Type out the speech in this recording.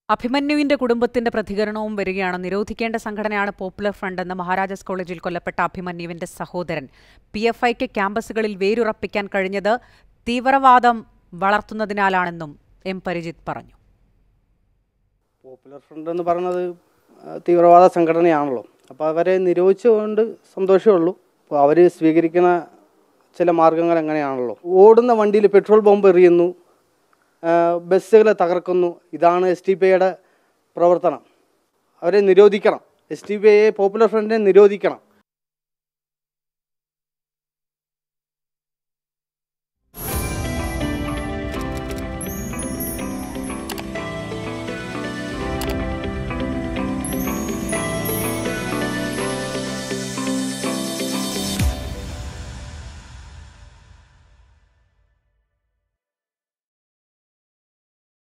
അഭിമന്യുവിന്റെ കുടുംബത്തിന്റെ പ്രതികരണവും വരികയാണ് നിരോധിക്കേണ്ട സംഘടനയാണ് പോപ്പുലർ ഫ്രണ്ട് എന്ന് മഹാരാജാസ് കോളേജിൽ കൊല്ലപ്പെട്ട അഭിമന്യുവിന്റെ സഹോദരൻ പി എഫ് ഐക്ക് ക്യാമ്പസുകളിൽ വേരുറപ്പിക്കാൻ കഴിഞ്ഞത് തീവ്രവാദം വളർത്തുന്നതിനാലാണെന്നും എം പരിജിത്ത് പറഞ്ഞു പോപ്പുലർ ഫ്രണ്ട് എന്ന് പറയുന്നത് ആ, തീവ്രവാദ സംഘടനയാണല്ലോ അപ്പോൾ അവരെ നിരോധിച്ചുകൊണ്ട് സന്തോഷമേ ഉള്ളൂ അപ്പോൾ അവർ സ്വീകരിക്കുന്ന ചില മാർഗങ്ങൾ എങ്ങനെയാണല്ലോ ഓടുന്ന വണ്ടിയിൽ പെട്രോൾ ബോംബ് എറിയുന്നു ആ, ബസ്സുകളെ തകർക്കുന്നു ഇതാണ് എസ് ടി പി ഐയുടെ പ്രവർത്തനം അവരെ നിരോധിക്കണം എസ് ടി പി ഐയെ പോപ്പുലർ ഫ്രണ്ടിനെ നിരോധിക്കണം